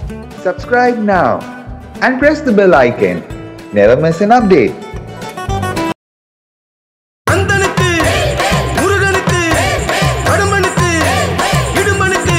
Subscribe now and press the bell icon. Never miss an update. அந்தனுக்கு முருகனுக்கு கடம்பனுக்கு இடும்பனுக்கு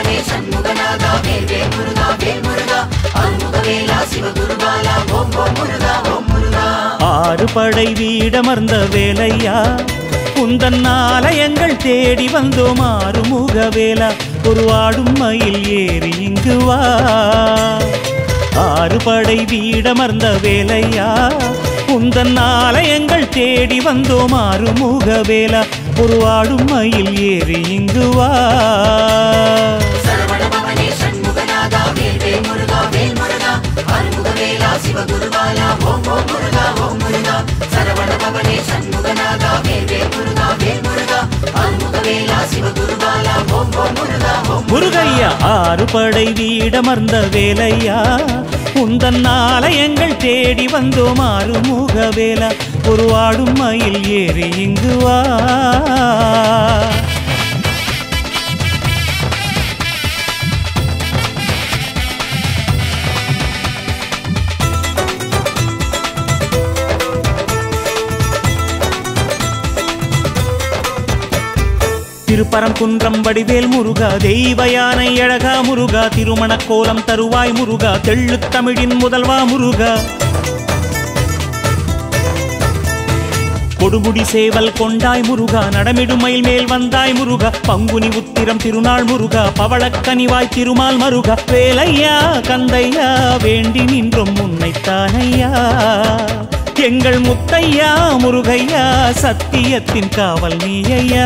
சரவணபவனே சண்முகநாதா வேல் வேல் முருகா வேல் முருகா அருமுகவேலா சிவகுருபாலா ஓம் ஓம் முருகா ஓம் முருகா ஆறு படை வீடமர்ந்த வேலையா குந்தன் ஆலயங்கள் தேடி வந்தோம் ஆறுமுக வேலா ஒரு ஆடும் மயில் ஏறி இங்கு வா ஆறு படை வீடமர்ந்த வேலையா குந்தன் ஆலயங்கள் தேடி வந்தோம் ஆறுமுக வேலா ஒரு ஆடும் மயில் ஏறி இங்கு வா சரவணபவனே சண்முகநாதா வேல் வேல் முருகா வேல் முருகா அருமுகவேலா சிவகுருபாலா ஓம் ஓம் முருகா ஓம் முருகா சரவணபவனே சண்முகநாதா வேல் வேல் முருகா வேல் முருகா அருமுகவேலா சிவகுருபாலா ஓம் ஓம் முருகா ஓம் முருகையா ஆறு படை வீடமர்ந்த வேலையா உந்தன் ஆலயங்கள் தேடி வந்தோம் ஆறுமுக வேலா ஒரு ஆடும் மயில் ஏறி இங்கு வா திருப்பரங்குன்றம் வடிவேல் முருகா தெய்வ யானை அழகா முருகா திருமண கோலம் தருவாய் முருகா தெள்ளுத் தமிழின் முதல்வா முருகா கொடுமுடி சேவல் கொண்டாய் முருகா நடமிடும் மயில் மேல் வந்தாய் முருகா பங்குனி உத்திரம் திருநாள் முருகா பவளக்கனிவாய் திருமால் மருகா வேலையா கந்தையா வேண்டி நின்றும் முன்னைத்தானையா எங்கள் முத்தையா முருகையா சத்தியத்தின் காவல் நீயையா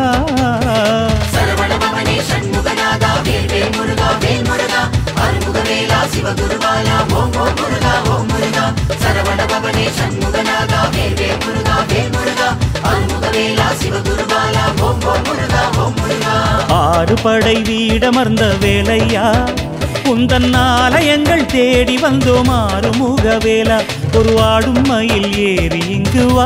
சரவணபவனே சண்முகநாதா வேல் வேல் முருகா வேல் முருகா அருமுகவேலா சிவகுருபாலா ஓம் ஓம் முருகா ஓம் முருகா சரவணபவனே சண்முகநாதா வேல் வேல் முருகா வேல் முருகா அருமுகவேலா சிவகுருபாலா ஓம் ஓம் முருகா ஓம் முருகா ஆறு படை வீடமர்ந்த வேலையா குந்தன் ஆலயங்கள் தேடி வந்தோம் ஆறுமுக வேலா ஒரு ஆடும் மயில் ஏறி இங்கு வா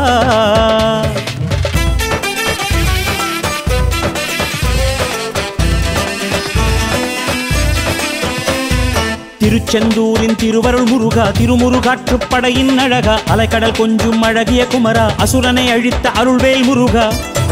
திருச்செந்தூரின் திருவருள் முருகா திருமுருகாற்றுப் படையின் அழகா அலைக்கடல் கொஞ்சும் அழகிய குமரா அசுரனை அழித்த அருள்வேல் முருகா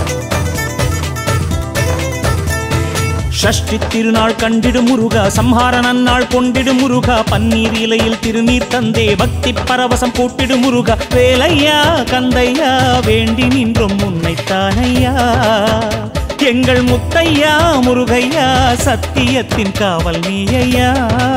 ஷஷ்டி திருநாள் கண்டிடும் முருகா சம்ஹார நன்னாள் கொண்டிடும் முருகா பன்னீர் இலையில் திருநீர் தந்தே பக்தி பரவசம் கூட்டிடும் முருகா வேலையா கந்தையா வேண்டி நின்றும் முன்னைத்தானையா எங்கள் முத்தையா முருகையா சத்தியத்தின் காவல் நீயையா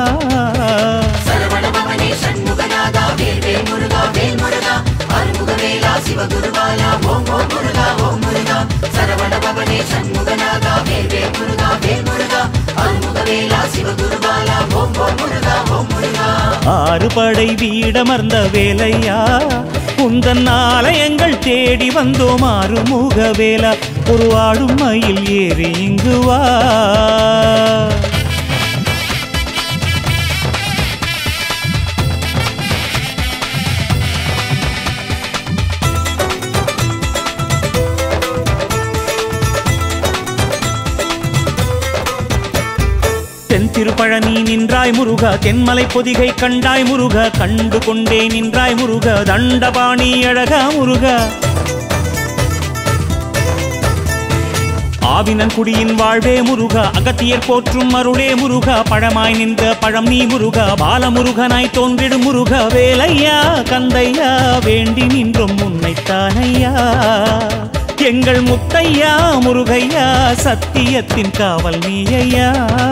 சரவணபவனே சண்முகநாதா வேல் வேல் முருகா வேல் முருகா அருமுகவேலா சிவகுருபாலா ஓம் ஓம் முருகா ஓம் முருகா சரவணபவனே சண்முகநாதா வேல் வேல் முருகா வேல் முருகா அருமுகவேலா சிவகுருபாலா ஓம் ஓம் முருகா ஓம் முருகா ஆறு படை வீடமர்ந்த வேலையா உந்தன் ஆலயங்கள் தேடி வந்தோம் ஆறுமுக வேலா ஒரு ஆடும் மயில் ஏறி இங்கு வா தென் திருப்பழனி நின்றாய் முருகா தென்மலை பொதிகை கண்டாய் முருகா கண்டு கொண்டே நின்றாய் முருகா தண்டபாணி அழகா முருகா ஆவினன் குடியின் வாழ்வே முருகா அகத்தியர் போற்றும் அருளே முருகா பழமாய் நின்ற பழம் நீ முருகா பாலமுருகனாய் தோன்றிடும் முருகா வேலையா கந்தையா வேண்டி நின்றும் முன்னைத்தானையா எங்கள் முத்தையா முருகையா சத்தியத்தின் காவல் நீயையா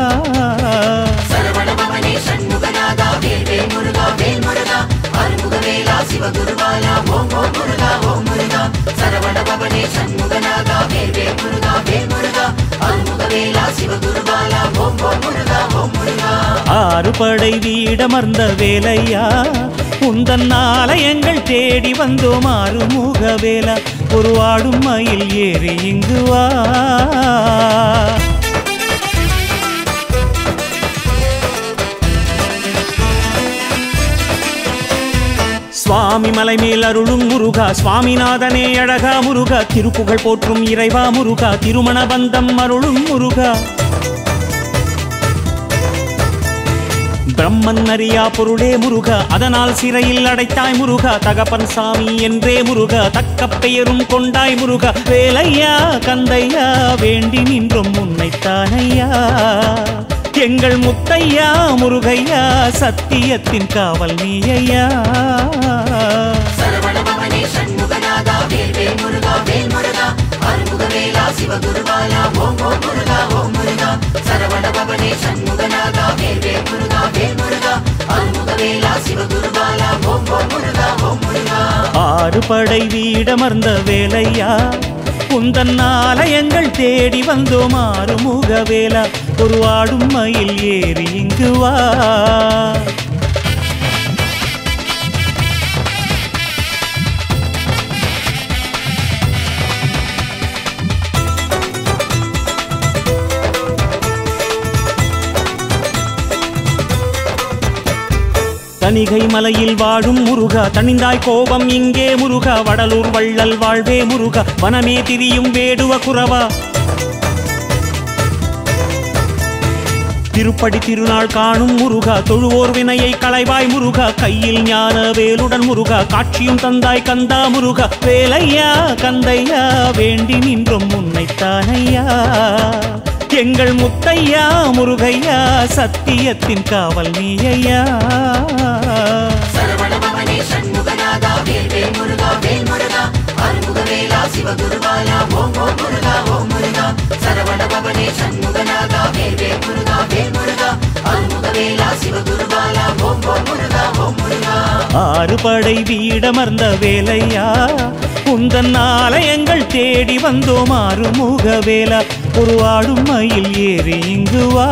சரவணபவனே சண்முகநாதா வேல் வேல் முருகா வேல் முருகா அருமுகவேலா சிவகுருபாலா ஓம் ஓம் முருகா ஓம் முருகா சரவணபவனே சண்முகநாதா வேல் வேல் முருகா வேல் முருகா அருமுகவேலா சிவகுருபாலா ஓம் ஓம் முருகா ஓம் முருகா ஆறு படை வீடமர்ந்த வேலையா உந்தன் ஆலயங்கள் தேடி வந்தோம் ஆறுமுக வேலா ஒரு ஆடும் மயில் ஏறி இங்கு வா சுவாமி மலை மேல் அருளும் முருகா சுவாமிநாதனே அழகா முருகா திருப்புகழ் போற்றும் இறைவா முருகா திருமண பந்தம் அருளும் முருகா பிரம்மன் அறியா பொருளே முருகா அதனால் சிறையில் அடைத்தாய் முருகா தகப்பன் சாமி என்றே முருகா தக்க பெயரும் கொண்டாய் முருகா வேலையா கந்தையா வேண்டி நின்றும் உன்னைத்தானையா எங்கள் முத்தையா முருகையா சத்தியத்தின் காவல் நீயையா சரவண பவனே சண்முகநாதா வேல் வேல் முருகா வேல் முருகா அருமுக வேலா சிவகுருவாலா ஓம் ஓம் முருகா ஓம் முருகா சரவண பவனே சண்முகநாதா வேல் வேல் முருகா வேல் முருகா அருமுக வேலா சிவகுருவாலா ஓம் ஓம் முருகா ஓம் முருகா ஆறு படை வீடமர்ந்த வேலையா உந்தன் ஆலயங்கள் தேடி வந்தோம் ஆறுமுக வேலா ஒரு ஆடும் மயில் ஏறி இங்கு வா தணிகை மலையில் வாழும் முருகா தணிந்தாய் கோபம் இங்கே முருகா வடலூர் வள்ளல் வாழ்வே முருகா வனமே திரியும் வேடுவ குறவா திருப்படி திருநாள் காணும் முருகா தொழுவோர் வினையை களைவாய் முருகா கையில் ஞான வேலுடன் முருகா காட்சியும் தந்தாய் கந்தா முருகா வேலையா கந்தையா வேண்டி நின்றும் உன்னைத்தானையா எங்கள் முத்தையா முருகையா சத்தியத்தின் காவல் நீயையா சரவண பவனே சண்முகநாதா வேல் வேல் முருகா வேல் முருகா அருமுக வேலா சிவகுருவாலா ஓம் ஓம் முருகா ஓம் முருகா சரவண பவனே சண்முகநாதா வேல் வேல் முருகா வேல் முருகா அருமுக வேலா சிவகுருவாலா ஓம் ஓம் முருகா ஓம் முருகா ஆறு படை வீடமர்ந்த வேலையா உந்தன் ஆலயங்கள் தேடி வந்தோம் ஆறுமுக வேலா ஒரு ஆடும் மயில் ஏறி இங்கு வா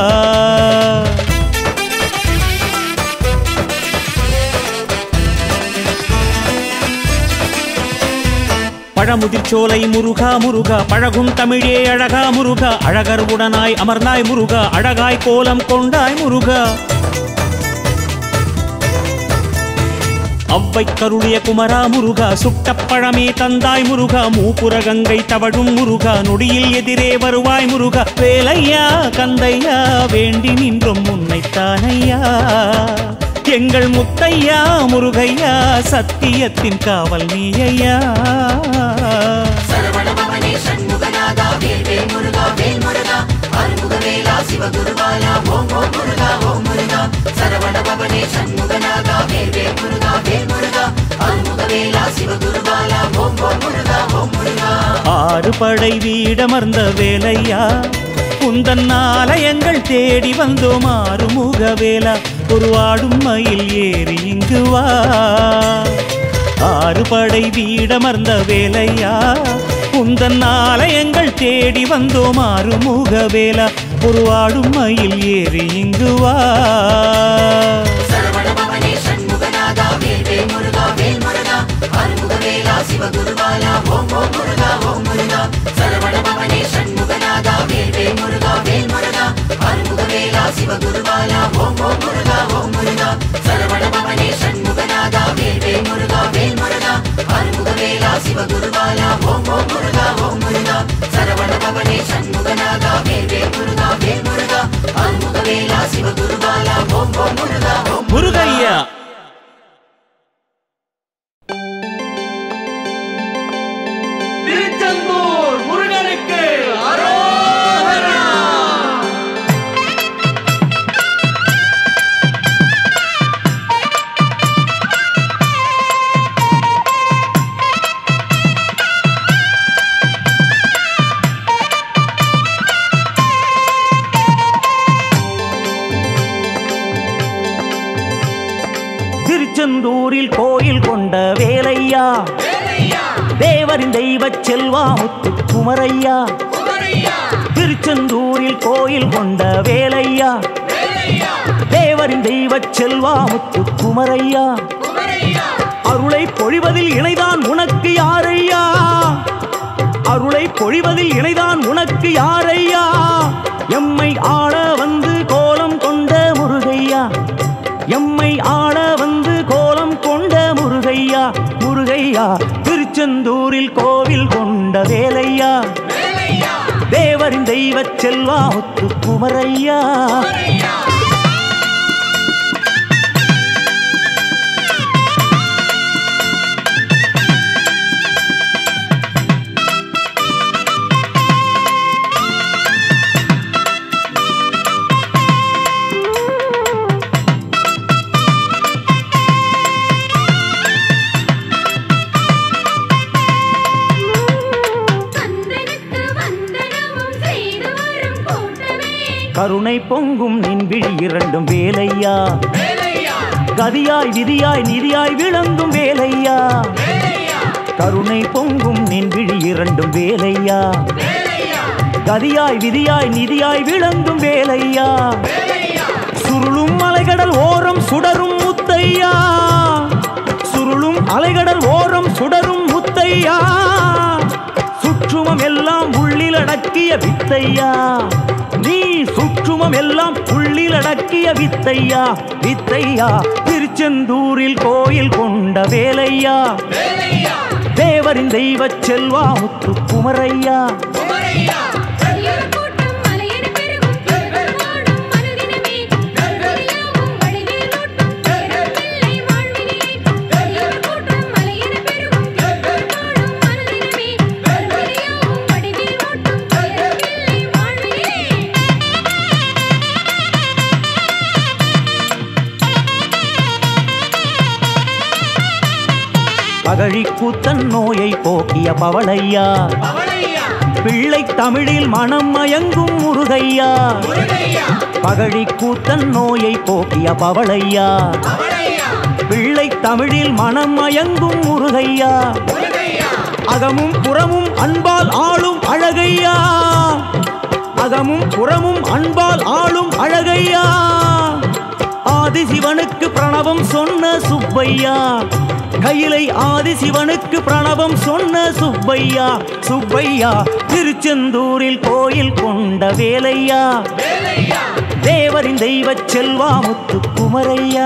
பழமுதிர் சோலை முருகா முருகா பழகும் தமிழே அழகா முருகா அழகர் உடனாய் அமர்ந்தாய் முருகா அழகாய் கோலம் கொண்டாய் முருகா அவ்வை கருளிய குமரா முருகா சுட்டப்பழமே தந்தாய் முருகா மூப்புர கங்கை தவழும் முருகா நொடியில் எதிரே வருவாய் முருகா வேலையா கந்தையா வேண்டி நின்றும் உன்னைத்தானையா எங்கள் முத்தையா முருகையா சத்தியத்தின் காவல் நீயையா சரவண பவனே சண்முகநாதா வேல் வேல் முருகா வேல் முருகா அருமுக வேலா சிவகுருவாலா ஓம் ஓம் முருகா ஓம் முருகா சரவண பவனே சண்முகநாதா வேல் வேல் முருகா வேல் முருகா அருமுக வேலா சிவகுருவாலா ஓம் ஓம் முருகா ஓம் முருகா ஆறு படை வீடமர்ந்த வேலையா உந்தன் ஆலயங்கள் தேடி வந்தோம் ஆறுமுக வேலா ஒரு ஆடும் மயில் ஏறி இங்கு வா ஆறு படை வீடமர்ந்த வேலையா உந்தன் ஆலயங்கள் தேடி வந்தோம் ஆறுமுக வேலா ஒரு ஆடும் மயில் ஏறி இங்கு வா சரவண பவனே சண்முகநாதா வேல் வேல் முருகா வேல் முருகா அருமுக வேலா சிவகுருவாலா ஓம் ஓம் முருகா ஓம் முருகா சரவண பவனே சண்முகநாதா வேல் வேல் முருகா வேல் முருகா அருமுக வேலா சிவகுருவாலா ஓம் ஓம் முருகா ஓம் முருகா சரவண பவனே சண்முகநாதா வேல் வேல் முருகா வேல் முருகா அருமுக வேலா சிவகுருவாலா ஓம் ஓம் முருகா ஓம் முருகா சரவண பவனே சண்முகநாதா வேல் வேல் முருகா வேல் முருகா அருமுக வேலா சிவகுருவாலா ஓம் ஓம் முருகா ஓம் முருகையா திருச்செந்தூர் முருகனுக்கு அரோகரா திருச்செந்தூரில் கோயில் கொண்ட வேலையா தேவரின் தெய்வச் செல்வா முத்து குமரையா திருச்செந்தூரில் கோயில் கொண்ட வேலையா தேவரின் தெய்வச் செல்வா முத்து குமரையா அருளை பொழிவதில் இணைதான் உனக்கு யாரையா அருளை பொழிவதில் இணைதான் உனக்கு யாரையா எம்மை ஆள வந்து கோலம் கொண்ட முருகையா எம்மை ஆள வந்து கோலம் கொண்ட முருகையா முருகையா திருச்செந்தூரில் கோவில் கொண்ட வேலையா தேவரின் தெய்வச் செல்வா முத்து குமரையா கருணை பொங்கும் நின் விழி இரண்டும் வேலையா கதியாய் விதியாய் நிதியாய் விளங்கும் வேலையா கருணை பொங்கும் நின் விழி இரண்டும் வேலையா கதியாய் விதியாய் நிதியாய் விளங்கும் வேலையா சுருளும் அலைகடல் ஓரம் சுடரும் முத்தையா சுருளும் அலைகடல் ஓரம் சுடரும் முத்தையா சுற்றுமம் எல்லாம் உள்ளில் அடக்கிய வித்தையா நீ சுற்றுமம் எல்லாம் உள்ளில் அடக்கிய வித்தையா வித்தையா திருச்செந்தூரில் கோயில் கொண்ட வேலையா தேவரின் தெய்வச் செல்வா முத்து குமரையா கூட்டம் மலையென பெருகும் பெருமாடும் மனதினமே பெரியாவும் வடிவேலோட்டும் பிள்ளை வாழ்வினிலே கூட்டம் மலையென பெருகும் பெருமாடும் மனதினமே பெரியாவும் வடிவேலோட்டும் பிள்ளை வாழ்வினிலே பகழி கூத்தன் நோயை போக்கிய பவளையா பிள்ளை தமிழில் மனம் மயங்கும் முருகையா பகழி கூத்தன் நோயை போக்கிய பவளையா பிள்ளை தமிழில் மனம் மயங்கும் முருகையா அகமும் புறமும் அன்பால் ஆளும் அழகையா அகமும் புறமும் அன்பால் ஆளும் அழகையா ஆதிசிவனுக்கு பிரணவம் சொன்ன சுப்பையா கையிலை ஆதிசிவனுக்கு பிரணவம் சொன்ன சுப்பையா சுப்பையா திருச்செந்தூரில் கோயில் கொண்ட வேலையா தேவரின் தெய்வச் செல்வா முத்து குமரையா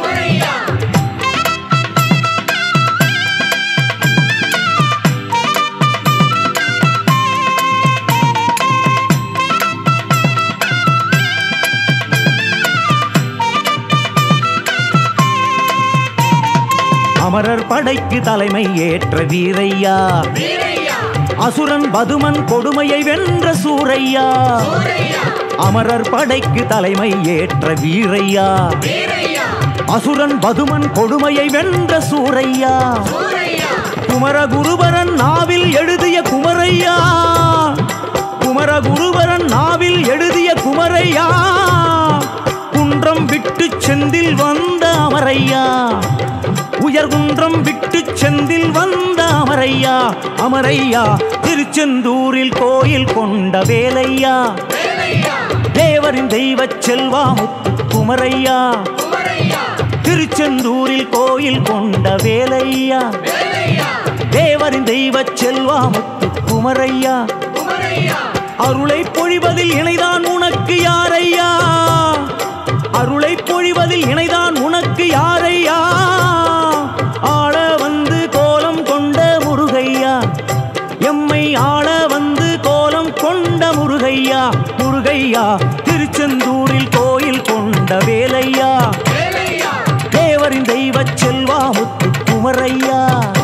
அமரர் படைக்கு தலைமை ஏற்ற வீரையா அசுரன் பதுமன் கொடுமையை வென்ற சூரையா அமரர் படைக்கு தலைமை ஏற்ற வீரையா அசுரன் பதுமன் கொடுமையை வென்ற சூரையா குமரகுருபரன் நாவில் எழுதிய குமரையா குமரகுருபரன் நாவில் எழுதிய குமரையா குன்றம் விட்டு செந்தில் வந்த அமரையா உயர்குன்றம் விட்டு செந்தில் வந்த அமரையா அமரையா திருச்செந்தூரில் கோயில் கொண்ட வேலையா தேவரின் தெய்வச் செல்வா முத்து குமரையா திருச்செந்தூரில் கோயில் கொண்ட வேலையா தேவரின் தெய்வச் செல்வா முத்து குமரையா அருளை பொழிவதில் இணைதான் உனக்கு யாரையா அருளை பொழிவதில் இணைதான் உனக்கு யாரையா ஆள வந்து கோலம் கொண்ட முருகையா எம்மை ஆள வந்து கோலம் கொண்ட முருகையா முருகையா திருச்செந்தூரில் கோயில் கொண்ட வேலையா தேவரின் தெய்வச் செல்வா முத்து குமரையா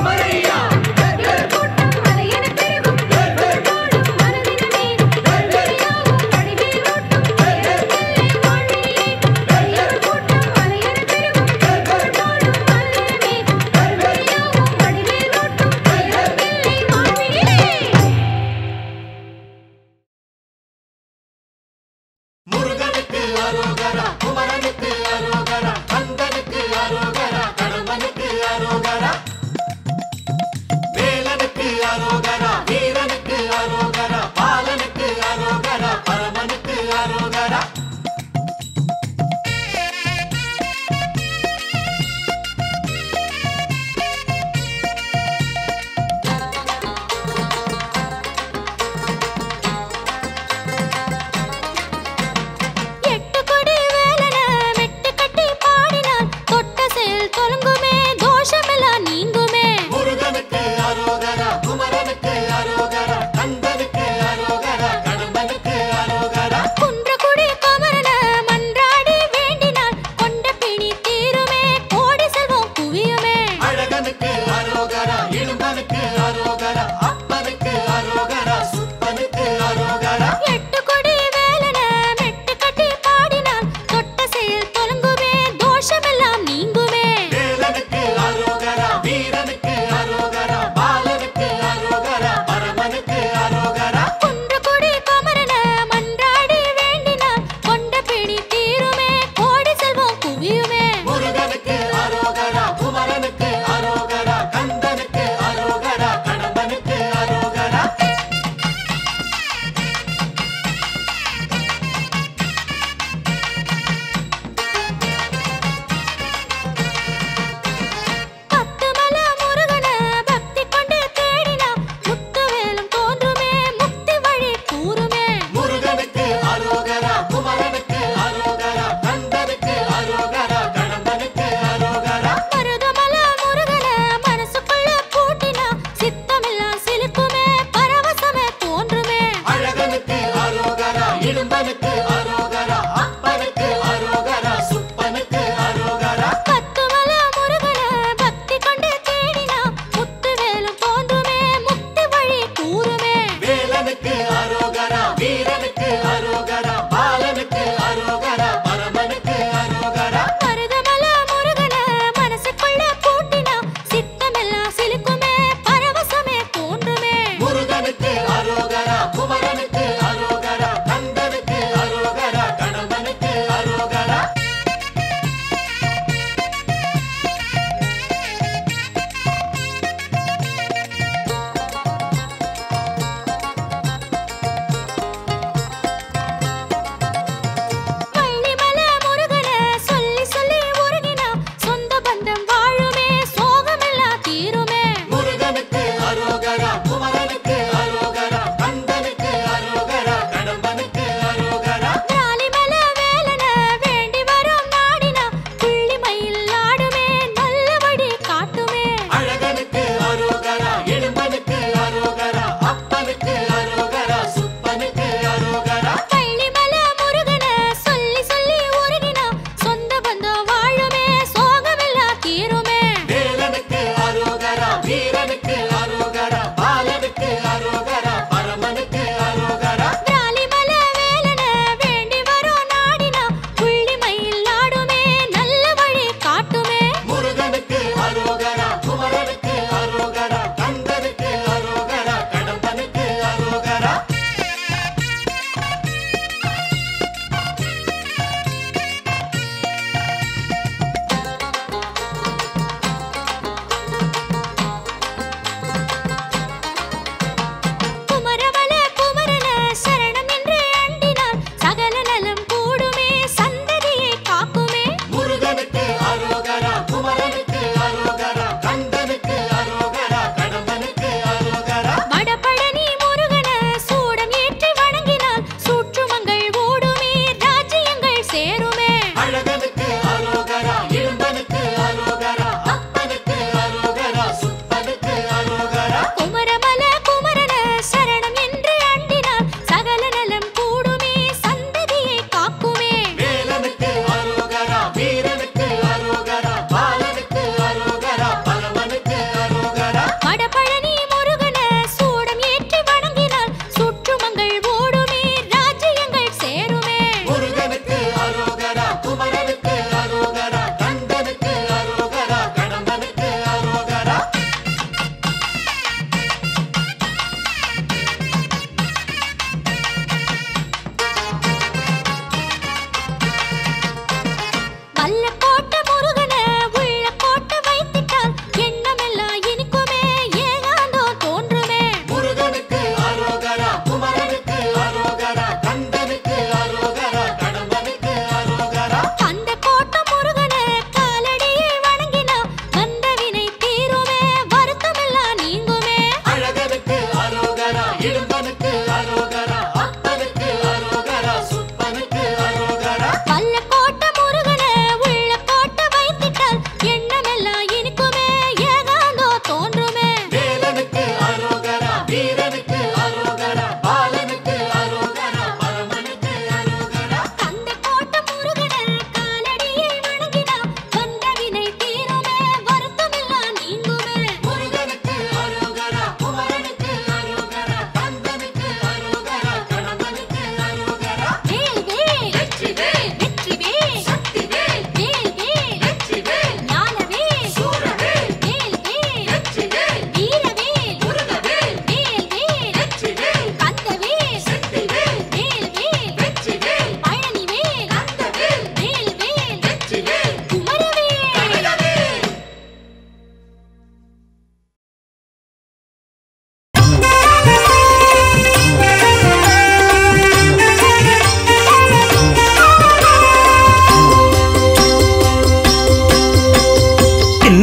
கூட்டம் மலையென பெருகும் பெருமாடும் மனதினமே பெரியாவும் வடிவேலோட்டும் பிள்ளை வாழ்வினிலே கூட்டம் மலையென பெருகும் பெருமாடும் மனதினமே பெரியாவும் வடிவேலோட்டும் பிள்ளை வாழ்வினிலே முருகனுக்கு அரோகரா குமரனுக்கு அரோகரா கந்தனுக்கு அரோகரா கடம்பனுக்கு அரோகரா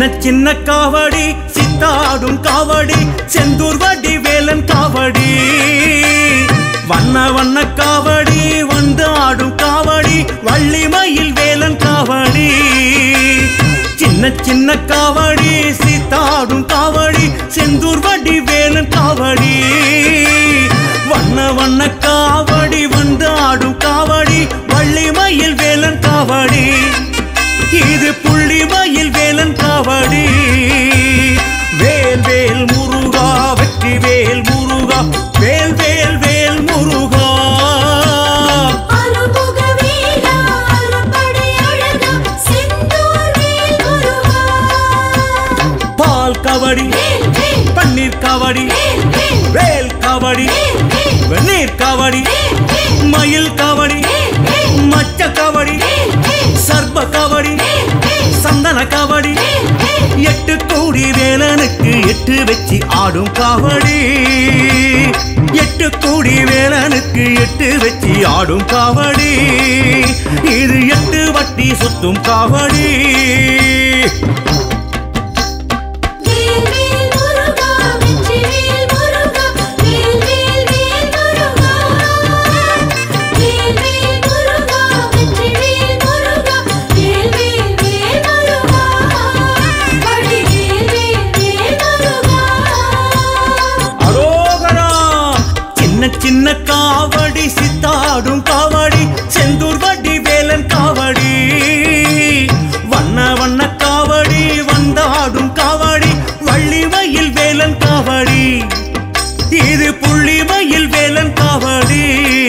சின்ன சின்ன காவடி சித்தாடும் காவடி செந்தூர் வடி வேலன் காவடி வண்ண வண்ண காவடி வந்து ஆடும் காவடி வள்ளிமயில் வேலன் காவடி சின்ன சின்ன காவடி சித்தாடும் காவடி செந்தூர் வடி வேலன் காவடி வண்ண வண்ண காவடி வந்து ஆடும் காவடி வள்ளிமயில் வேலன் காவடி இது புள்ளி மயில் வேலன் காவடி வேல் வேல் முருகா வெற்றி வேல் முருகா வேல் வேல் வேல் முருகா அருமுக வீரா அரும்படை அழகா செந்தூர் வேல் முருகா பால் கவடி வேல் வேல் பன்னீர் கவடி வேல் வேல் வேல் கவடி வேல் வேல் வெந்நீர் கவடி வேல் வேல் மயில் கவடி வேல் வேல் மச்ச கவடி வேல் வேல் சர்ப கவடி வேல் வேல் சந்தன கவடி வேல் வேல் எட்டு கோடி வேலனுக்கு எட்டு வச்சு ஆடும் காவடி எட்டு கோடி வேலனுக்கு எட்டு வச்சு ஆடும் காவடி இது எட்டு வட்டி சுத்தும் காவடி வேல் வேல் முருகா வெற்றி வேல் முருகா வேல் வேல் வேல் முருகா வேல் வேல் முருகா வெற்றி வேல் முருகா வேல் வேல் வேல் முருகா படி வேல் வேல் வேல் முருகா அரோகரா சின்ன சின்ன காவடி சித்தாடும் காவடி செந்தூர் வடி வேலன் காவடி வண்ண வண்ண காவடி வந்தாடும் காவடி வள்ளி மயில் வேலன் காவடி இது புள்ளி மயில் வேலன் காவடி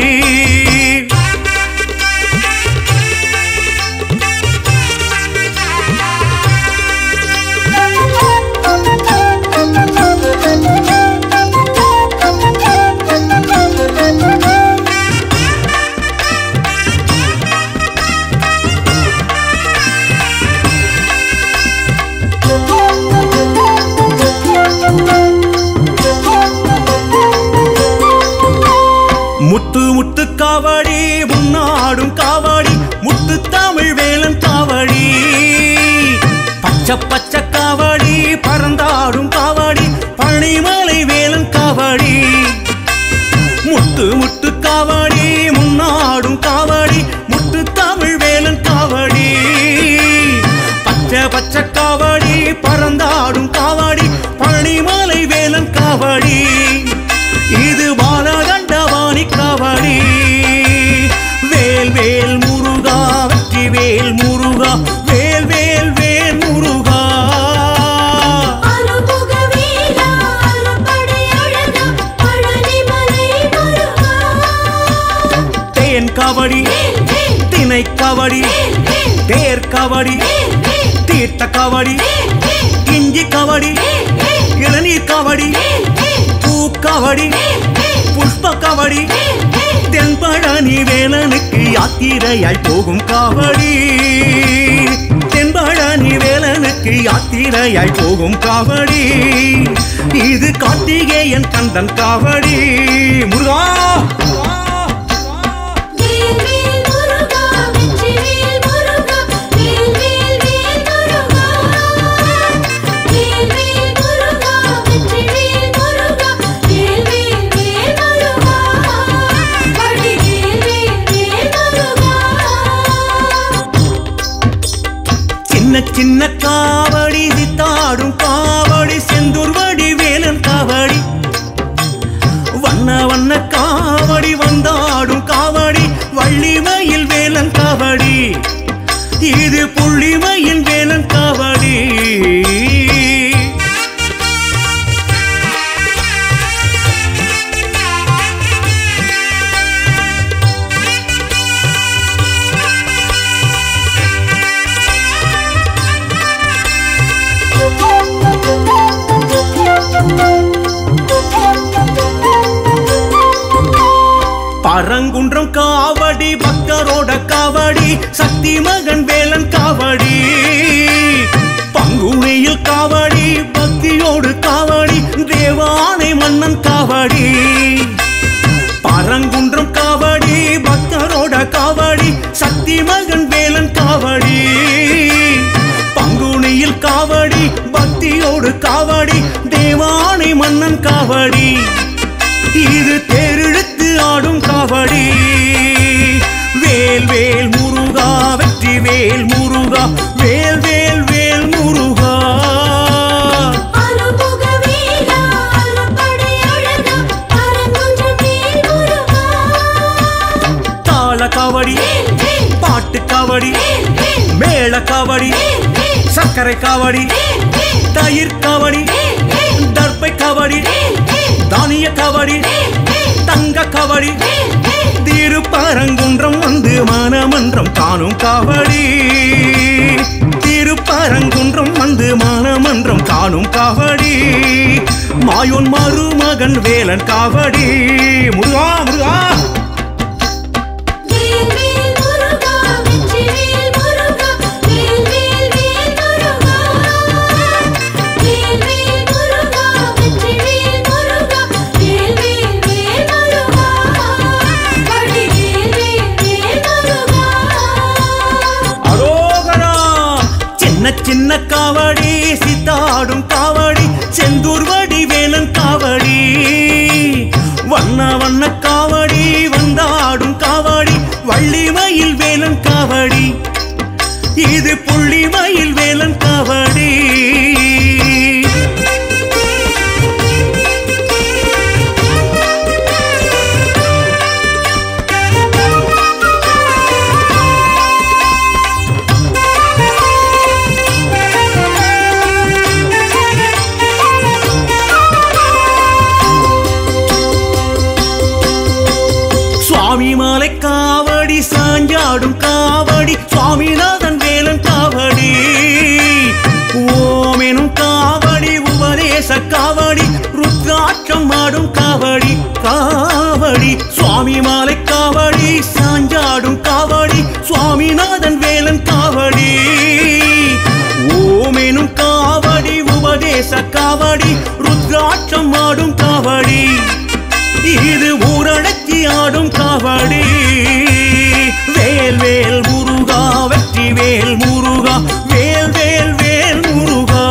முத்து முத்து காவடி முன்னாடும் காவடி முத்து தமிழ் வேலன் காவடி பச்சை பச்சை காவடி பறந்தாடும் காவடி பழனிமலை வேலன் காவடி முத்து முத்து காவடி முன்னாடும் காவடி முத்து தமிழ் வேலன் காவடி பச்சை பச்சை காவடி பறந்தாடும் காவடி பழனிமலை வேலன் காவடி இது பாலகண்டவாணி காவடி வேல் வேல் முருகா வெற்றி வேல் முருகா வேல் வேல் வேல் முருகா அருமுக வீரா அரும்படை அழகா பழனிமலை முருகா தேன் காவடி வேல் வேல் திணை காவடி வேல் வேல் தேர் காவடி வேல் வேல் தீர்த்த காவடி வேல் வேல் இஞ்சி காவடி வேல் வேல் இளநீர் காவடி வேல் வேல் பூ காவடி வேல் வேல் புஷ்ப காவடி வேல் வேல் தென்பழனி வேலனுக்கு யாத்திரையாய் போகும் காவடி தென்பழனி வேலனுக்கு யாத்திரையாய் போகும் காவடி இது கார்த்திகேயன் கந்தன் காவடி முருகா வேல் வேல் முருகா வெற்றி வேல் முருகா வேல் வேல் வேல் முருகா வேல் வேல் முருகா வெற்றி வேல் முருகா வேல் வேல் வேல் முருகா படி வேல் வேல் வேல் முருகா சின்ன சின்ன காவடி சித்தாடும் காவடி செந்தூர் வடி வேலன் காவடி வண்ண வண்ண காவடி வந்தாடும் காவடி வள்ளிமயில் வேலன் காவடி இது புள்ளிமயில் வேலன் காவடி பரங்குன்றம் காவடி பக்தரோட காவடி சக்தி மகன் வேலன் காவடி பங்குனியில் காவடி பக்தியோடு காவடி தேவானை மன்னன் காவடி பரங்குன்றம் காவடி பக்தரோட காவடி சக்தி மகன் வேலன் காவடி பங்குனியில் காவடி தேரோடு காவடி தேவானை மன்னன் காவடி இது தேரிழுத்து ஆடும் காவடி வேல் வேல் முருகா வெற்றி வேல் முருகா வேல் வேல் வேல் முருகா அருமுக வீரா அரும்படை அழகா அரங்குன்றம் வேல் முருகா தாள காவடி வேல் வேல் பாட்டு காவடி வேல் வேல் மேள காவடி வேல் வேல் சர்க்கரை காவடி வேல் வேல் தயிர் காவடி வேல் வேல் தர்பை காவடி வேல் வேல் தானிய காவடி வேல் வேல் தங்க காவடி வேல் வேல் திருப்பரங்குன்றம் வந்து மானமன்றம் காணும் காவடி திருப்பரங்குன்றம் வந்து மானமன்றம் காணும் காவடி மாயோன் மருமகன் வேலன் காவடி முருகா முருகா வேல் வேல் முருகா வெற்றி வேல் முருகா வேல் வேல் வேல் முருகா வேல் வேல் முருகா வெற்றி வேல் முருகா வேல் வேல் வேல் முருகா வடி வேல் வேல் வேல் முருகா அரோகரா சின்ன சின்ன காவடி சித்தாடும் காவடி செந்தூர் வடி வேலன் காவடி வண்ண வண்ண காவடி வந்தாடும் காவடி வள்ளி மயில் வேலன் காவடி இது புள்ளி மயில் வேலன் காவடி சுவாமி மாலை காவடி சாஞ்சாடும் காவடி சுவாமிநாதன் வேலன் காவடி ஓமெனும் காவடி உபதேச காவடி ருத்ராட்சம் ஆடும் காவடி காவடி சுவாமி மாலை காவடி சாஞ்சாடும் காவடி சுவாமிநாதன் வேலன் காவடி ஓமெனும் காவடி உபதேச காவடி ருத்ராட்சம் ஆடும் காவடி இது ஊரடக்கி ஆடும் காவடி வேல் வேல் முருகா வெற்றி வேல் முருகா வேல் வேல் வேல் முருகா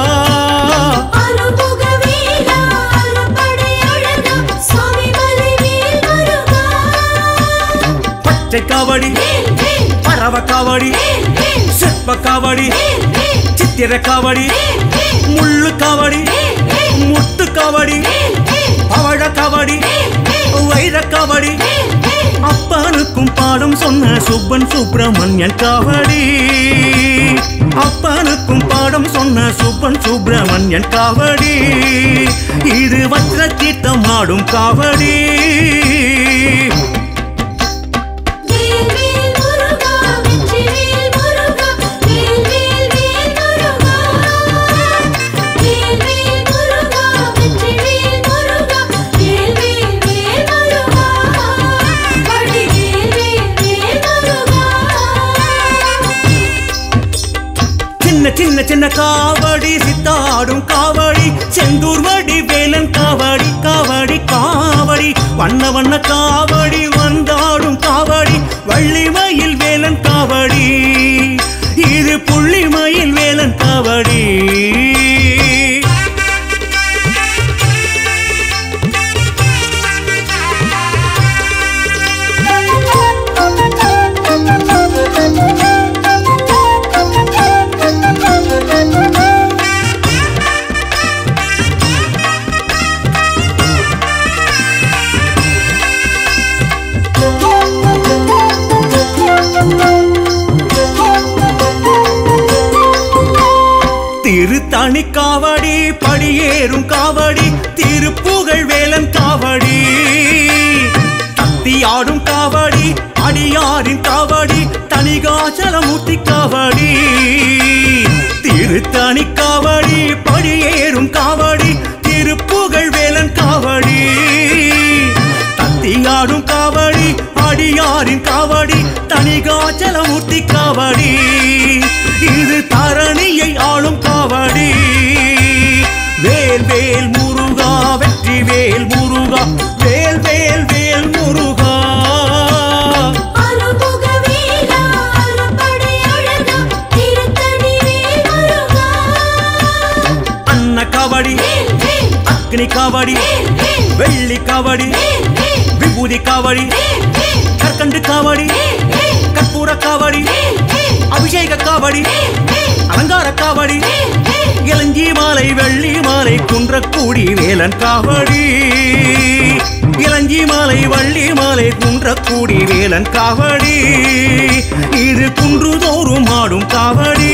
அருமுக வீரா அரும்படை அழகா சுவாமி மலை வேல் முருகா பச்சை காவடி வேல் வேல் பரவ காவடி வேல் வேல் சிற்ப காவடி வேல் வேல் சித்திர காவடி வேல் வேல் முள்ளு காவடி வேல் வேல் முத்து காவடி வேல் வேல் பவழ காவடி வேல் வேல் வைர காவடி வேல் வேல் அப்பனுக்கும் பாடம் சொன்ன சுப்பன் சுப்பிரமணியன் காவடி அப்பனுக்கும் பாடம் சொன்ன சுப்பன் சுப்பிரமணியன் காவடி இது வற்ற தீர்த்தம் ஆடும் காவடி வேல் வேல் முருகா வெற்றி வேல் முருகா வேல் வேல் வேல் முருகா வேல் வேல் முருகா வெற்றி வேல் முருகா வேல் வேல் வேல் முருகா வடி வேல் வேல் வேல் முருகா சின்ன சின்ன சின்ன காவடி சித்தாடும் காவடி செந்தூர் வடி வேலன் காவடி காவடி காவடி வண்ண வண்ண காவடி வந்தாடும் காவடி வள்ளி மயில் வேலன் காவடி இது புள்ளி மயில் வேலன் காவடி திருத்தணி காவடி படியேறும் காவடி திருப்புகழ் வேலன் காவடி தத்தியாடும் காவடி அடியாரின் காவடி தனிகாச்சலமூர்த்தி காவடி திருத்தணி காவடி படியேறும் காவடி திருப்புகழ் வேலன் காவடி தத்தியாடும் காவடி அடியாரின் காவடி தனிகாச்சலமூர்த்தி காவடி இது தரணியை ஆளும் காவடி வேல் வேல் முருகா வெற்றி வேல் முருகா வேல் வேல் வேல் முருகா அருமுக வீரா அரும்படை அழகா திருத்தணி வேல் முருகா காவடி வெள்ளி காவடி விபூதி காவடி கற்கண்டு காவடி கற்பூர காவடி அபிஷேக காவடி அலங்கார காவடி இளஞ்சி மாலை வெள்ளி மாலை குன்றக்கூடி வேலன் காவடி இளஞ்சி மாலை வள்ளி மாலை குன்றக்கூடி வேலன் காவடி இது குன்றுதோறும் ஆடும் காவடி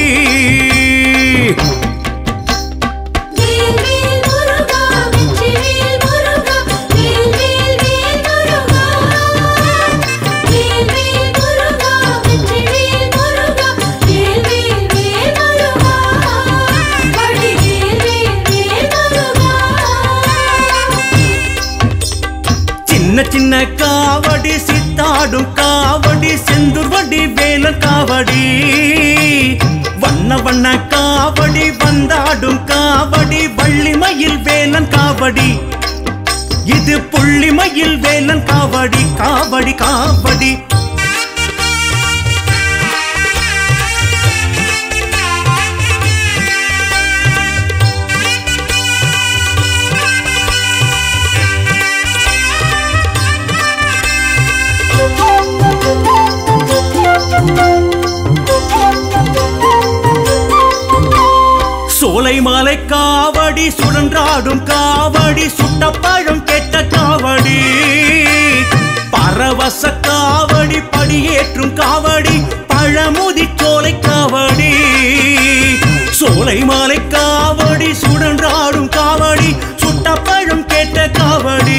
வேல் வேல் முருகா வெற்றிவேல் முருகா வேல் வேல் வேல் முருகா வேல் வேல் முருகா வெற்றிவேல் முருகா வேல் வேல் வேல் முருகா வடி வேல் வேல் வேல் முருகா சின்ன சின்ன காவடி சித்தாடும் காவடி செந்தூர் வடி வேலன் காவடி வண்ண வண்ண காவடி வந்தாடும் காவடி வள்ளிமயில் வேலன் காவடி இது புள்ளிமயில் வேலன் காவடி காவடி காவடி சோலை மாலை காவடி சுழன்றாடும் காவடி சுட்ட பழம் கெட்ட காவடி பரவச காவடி படியேற்றும் காவடி பழமுதி சோலை காவடி சோலை மாலை காவடி சுழன்றாடும் காவடி சுட்ட பழம் கெட்ட காவடி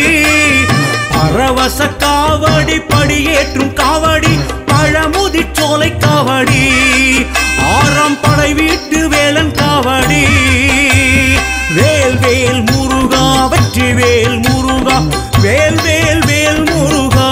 பரவச காவடி படியேற்றும் காவடி பழமுதி சோலை காவடி ஆறாம் படை வீட்டு வேலன் காவடி வேல் வேல் முருகா வெற்றி வேல் முருகா வேல் வேல் வேல் முருகா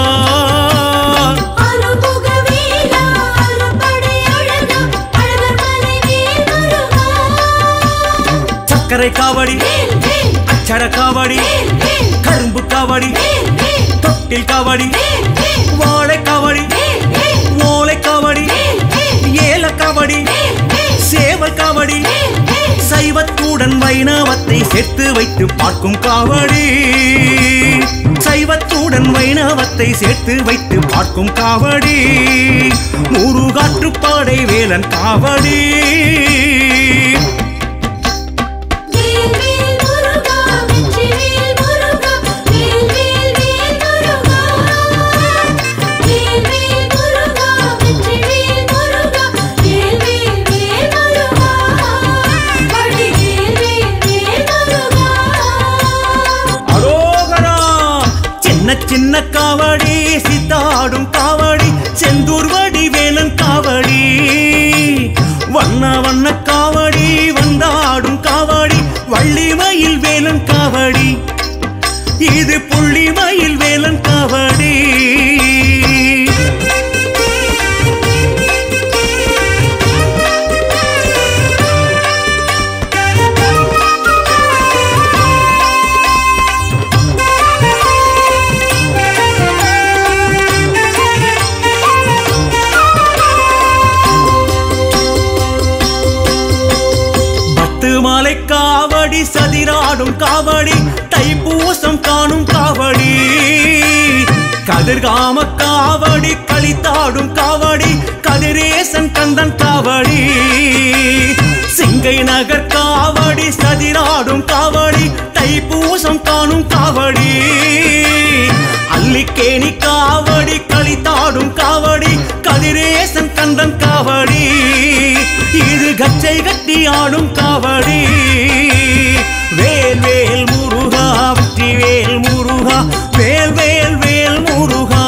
அருமுக வேலா அரும்படை அழகா அழகர் மலை வேல் முருகா சக்கரை காவடி வேல் வேல் அச்சர காவடி வேல் வேல் கரும்பு காவடி வேல் வேல் தொட்டில் காவடி வேல் வேல் வாழை காவடி வேல் வேல் ஓலை காவடி வேல் வேல் ஏல காவடி வேல் வேல் சேவல் காவடி வேல் வேல் சைவத்துடன் வைணவத்தை சேர்த்து வைத்து பார்க்கும் காவடி சைவத்துடன் வைணவத்தை சேர்த்து வைத்து பார்க்கும் காவடி முருகாற்றுப்பாடை வேலன் காவடி வேல் வேல் முருகா வெற்றிவேல் முருகா வேல் வேல் வேல் முருகா வேல் வேல் முருகா வெற்றிவேல் முருகா வேல் வேல் வேல் முருகா வடி வேல் வேல் வேல் முருகா அரோகரா சின்ன சின்ன காவடி சித்தாடும் காவடி செந்தூர் வடி வேலன் காவடி வண்ண வண்ண காவடி வந்தாடும் காவடி வள்ளிமயில் வேலன் காவடி இது புள்ளிமயில் வேலன் காவடி பத்து மாலை காவடி சதிராடும் காவடி தைப்பூசம் காணும் காவடி கதிர்காம காவடி களித்தாடும் காவடி கதிரேசன் கந்தன் காவடி சிங்கை நகர் காவடி சதிராடும் காவடி தைப்பூசம் காணும் காவடி அல்லிக்கேணி காவடி களித்தாடும் காவடி கதிரேசன் கந்தன் காவடி இது கச்சை கட்டி ஆடும் காவடி வேல் வேல் முருகா வெற்றி வேல் முருகா வேல் வேல் வேல் முருகா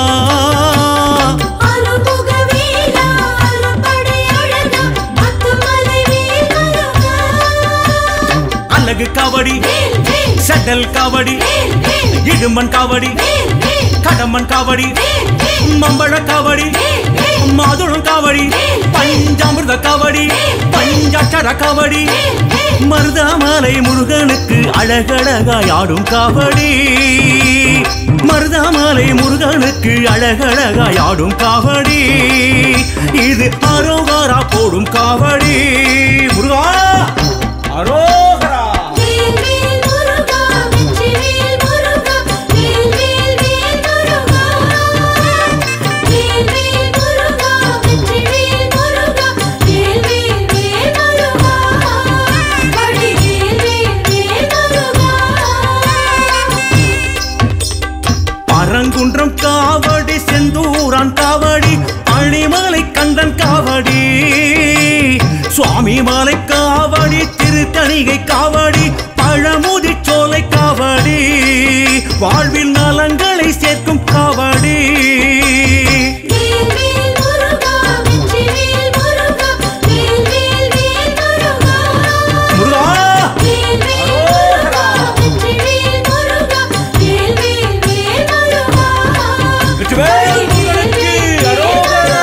அருமுக வேலா அரும்படை அழகா அத்துமலை வேல் முருகா அழகு காவடி வேல் வேல் சடல் காவடி வேல் வேல் இடுமன் காவடி வேல் வேல் கடமன் காவடி வேல் வேல் மம்பழ காவடி வேல் வேல் மாதுளம் காவடி பஞ்சாமிர்த காவடி பஞ்சாட்சர காவடி மருதாமலை முருகனுக்கு அழகழகாய் ஆடும் காவடி மருதாமலை முருகனுக்கு அழகழகாய் ஆடும் காவடி இது அரோகாரா போடும் காவடி முருகா அரோகரா வேல் வேல் முருகா சாமி மாலை காவடி திருத்தணிகை காவடி பழமுதி சோலை காவடி வாழ்வில் நலங்களை சேர்க்கும் காவடி வேல் வேல் முருகா வெற்றிவேல் முருகா வேல் வேல் வேல் முருகா முருகா வேல் வேல் முருகா வெற்றிவேல் முருகா வேல் வேல் வேல் முருகா வெற்றிவேல் முருகனுக்கு அரோகரா.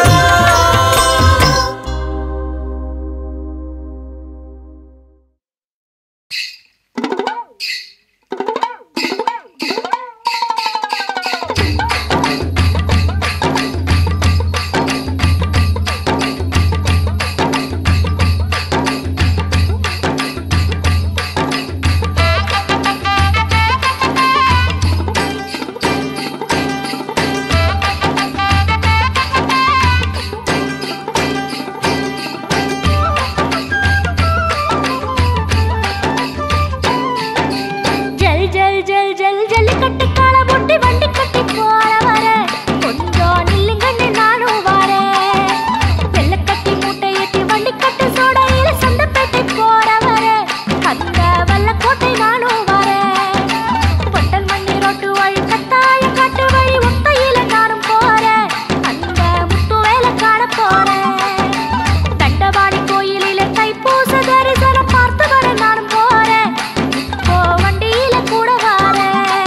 ஜல் ஜல் ஜல் ஜல் ஜல்லிக்கட்டு கால போட்டு வண்டி கட்டி போற வர கொஞ்சம் நில்லுங்கன்னு நானும் வரேன் வெள்ளக்கட்டி மூட்டை ஏத்தி வண்டி கட்டு சோடையில சந்தப்பேட்டை போற வர அந்த வல்லக்கோட்டை நானும் வரேன் பொட்டல் மண்ணி ரோட்டு வழி கத்தாய காட்டு வழி ஒத்தையில நானும் போறேன் அந்த முத்து வேலை காண போறேன் தண்டவாணி கோயிலில தைப்பூச தரிசனம் பார்த்து வர நானும் போறேன் இப்போ வண்டியில கூட வரேன்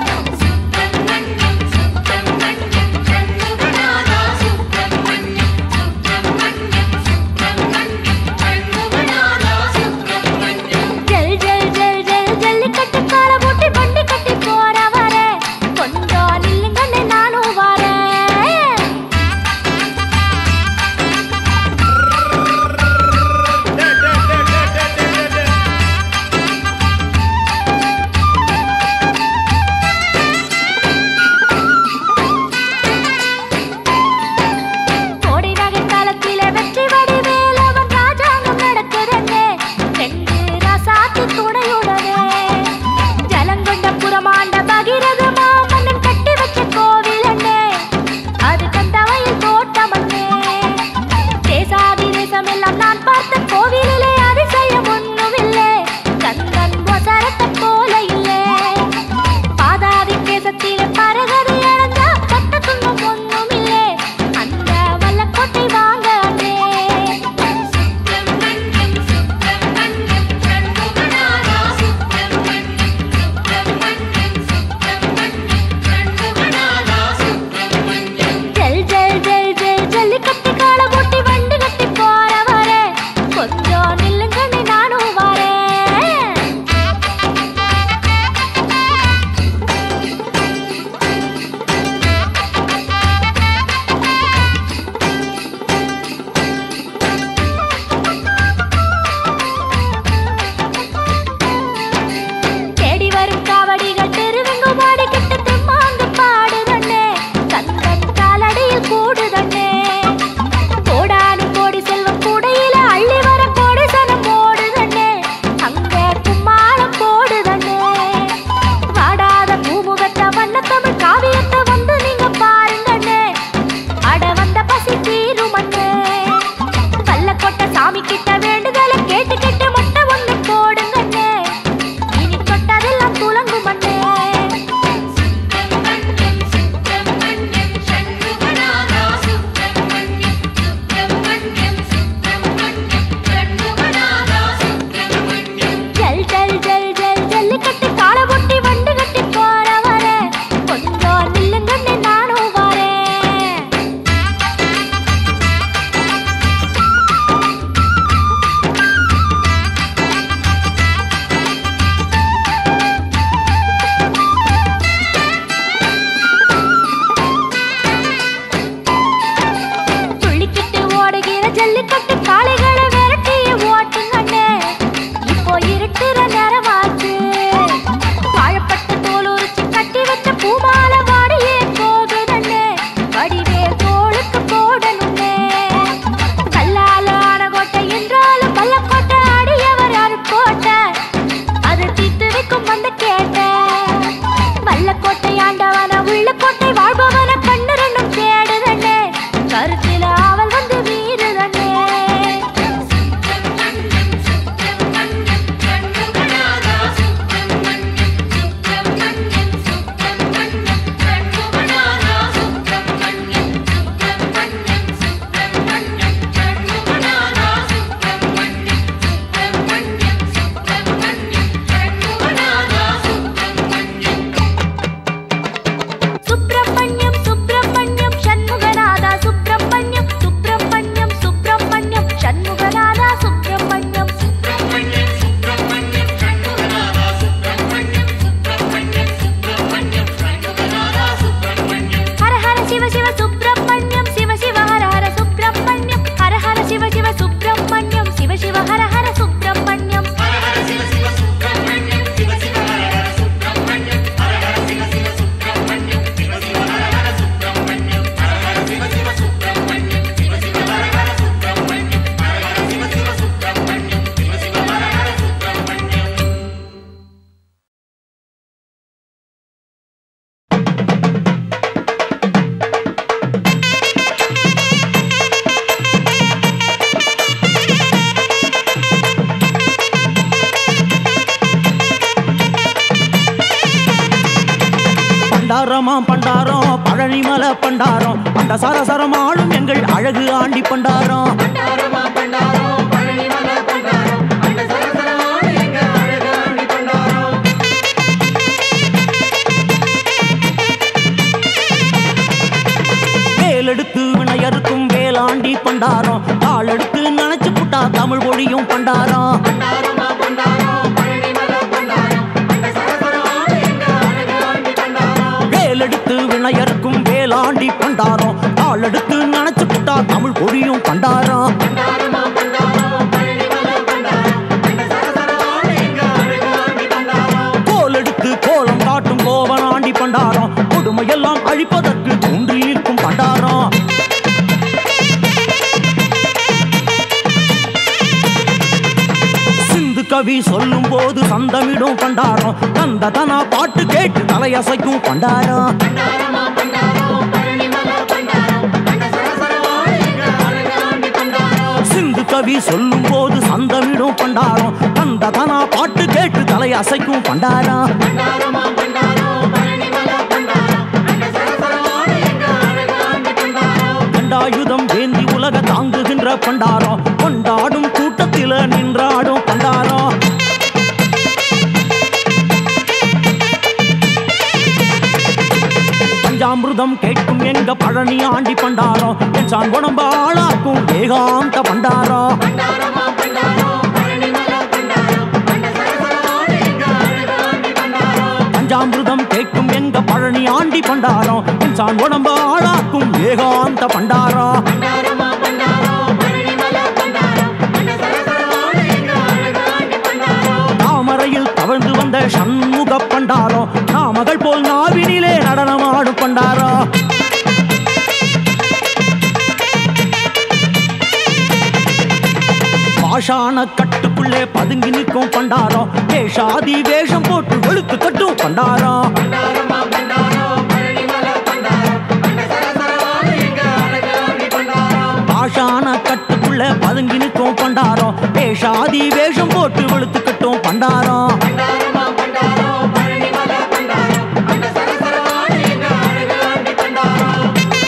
ஜல் ஜல் ஜல் ஜல் ஜல்லிக்கட்டு கால போட்டு வண்டி கட்டி போற வரேன் கொஞ்சம் நில்லுங்கன்னு நானும் வரேன் கோடை நகை காலத்தில வெற்றி வடிவேலவன் ராஜாங்கம் நடக்குதே ரெண்டு ராசாத்தி துணையுடனே ஜலங்கொண்ட புறமாண்ட பகிரத மாமன்னன் கட்டி வச்ச கோவில் அண்ணே அது கந்தவையில் தோட்டம் அண்ணே தேசாதி தேசம் எல்லாம் நான் பார்த்த கோவிலிலே அதிசயம் ஒண்ணுமில்லை கந்தன் ஒசரத்தை போல இல்லை பாதாதி தேசத்திலே பரகதி அடைஞ்சா பட்ட துன்பம் ஒண்ணுமில்லை அந்த வல்லக்கோட்டை வாங்க அண்ணே ஜல் ஜல் ஜல் ஜல் ஜல்லிக்கட்டு கால போட்டி வண்டி கட்டி போற வரேன் கொஞ்சம் நில்லுங்கன்னு நானும் வரேன் தேடி வரும் காவடிகள் தெருவெங்கும் பாடிக்கிட்டு தெம்மாங்கு பாடுதண்ணே கந்தன் காலடியில் கூடுதண்ணே கோடானு கோடி செல்வம் கூடையில அள்ளி வர கோடி சனம் ஓடுதண்ணே அங்க கும்மாளம் போடுதண்ணே வாடாத பூமுகத்த வண்ண தமிழ் காவியத்தை வந்து நீங்க பாருங்கண்ணே அட வந்த பசி தீருமண்ணே கள்ளக்கொட்ட சாமி கிட்ட வேண்டுதலை கேட்டு கேட்டு மொட்டை ஒண்ணு போடுங்கண்ணே இனி தொட்டதெல்லாம் துலங்கும் அண்ணே ஜல் ஜல் ஜல் ஜல் ஜல்லிக்கட்டு கால பொட்டி வண்டு கட்டி போற வரேன் கொஞ்சம் நில்லுங்கண்ணே நானும் வரேன் பண்டாரமாம் பண்டாரம் பழனிமலை பண்டாரம் அந்த சரசரம் ஆளும் எங்கள் அழகு ஆண்டி பண்டாரம் பண்டாரமா பண்டாரம் பழனிமலை பண்டாரம் அந்த சரசரமான எங்க அழகு ஆண்டி பண்டாரம் வேலெடுத்து வினையறுக்கும் வேலாண்டி பண்டாரம் தாளெடுத்து நினைச்சு புட்டா தமிழ் மொழியும் பண்டாரம் பண்டாரமா பண்டாரம் பழனிமலை பண்டாரம் அந்த சரசரமான எங்க அழகு ஆண்டி பண்டாரம் வேலெடுத்து வினையறுக்கும் வேலாண்டி பண்டாரம் தாளெடுத்து நினைச்சு புட்டா தமிழ் மொழியும் பண்டாரம் பண்டாரமா பண்டாரம் பழனிமலை பண்டாரம் அந்த சரசரமான எங்க அழகு ஆண்டி பண்டாரம் கோலெடுத்து கோலம் காட்டும் கோவனாண்டி பண்டாரம் கொடுமையெல்லாம் அழிப்பதற்கு குன்றில் இருக்கும் பண்டாரம் சிந்து கவி சொல்லும் போது சந்தமிடும் பண்டாரம் தந்த தனா பாட்டு கேட்டு தலையசைக்கும் பண்டாரம் பண்டாரமா பண்டாரம் பழனிமலை பண்டாரம் அந்த சரசரமான எங்க அழகு ஆண்டி பண்டாரம் சிந்து கவி சொல்லும் போது சந்தமிடும் பண்டாரம் தந்த தனா பாட்டு கேட்டு தலையசைக்கும் பண்டாரம் பண்டாரமா பண்டாரம் பழனிமலை பண்டாரம் அந்த சரசரமான எங்க அழகு ஆண்டி பண்டாரம் கண்டாயுதம் ஏந்தி உலக தாங்குகின்ற பண்டாரம் கொண்டாடும் கூட்டத்தில நின்றாடும் பண்டாரம் பஞ்சாமிர்தம் கேட்கும் எங்க பழனி ஆண்டி பண்டாரம் என் சான் உடம்ப ஆளாக்கும் ஏகாந்த பண்டாரம் பண்டாரமா பண்டாரம் பழனிமலை பண்டாரம் அந்த சரசரமான எங்க அழகு ஆண்டி பண்டாரம் பஞ்சாமிர்தம் கேட்கும் எங்க பழனி ஆண்டி பண்டாரம் என் சான் உடம்ப ஆளாக்கும் ஏகாந்த பண்டாரம் பண்டாரமா பண்டாரம் பழனிமலை பண்டாரம் அந்த சரசரமான எங்க அழகு ஆண்டி பண்டாரம் தாமரையில் தவழ்ந்து வந்த சண்முக பண்டாரம் நாமகள் போல் நாவினிலே நடனமாடும் பண்டாரம் பாஷான கட்டுக்குள்ளே பதுங்கி நிற்கும் பண்டாரம் வேஷாதி வேஷம் போட்டு வெளுத்து கட்டும் பண்டாரம் பண்டாரமா பண்டாரம் பழனிமலை பண்டாரம் அந்த சரசரமான எங்க அழகு ஆண்டி பண்டாரம் பாஷான கட்டுக்குள்ளே பதுங்கி நிற்கும் பண்டாரம் வேஷாதி வேஷம் போட்டு வெளுத்து கட்டும் பண்டாரம் பண்டாரமா பண்டாரம் பழனிமலை பண்டாரம் அந்த சரசரமான எங்க அழகு ஆண்டி பண்டாரம்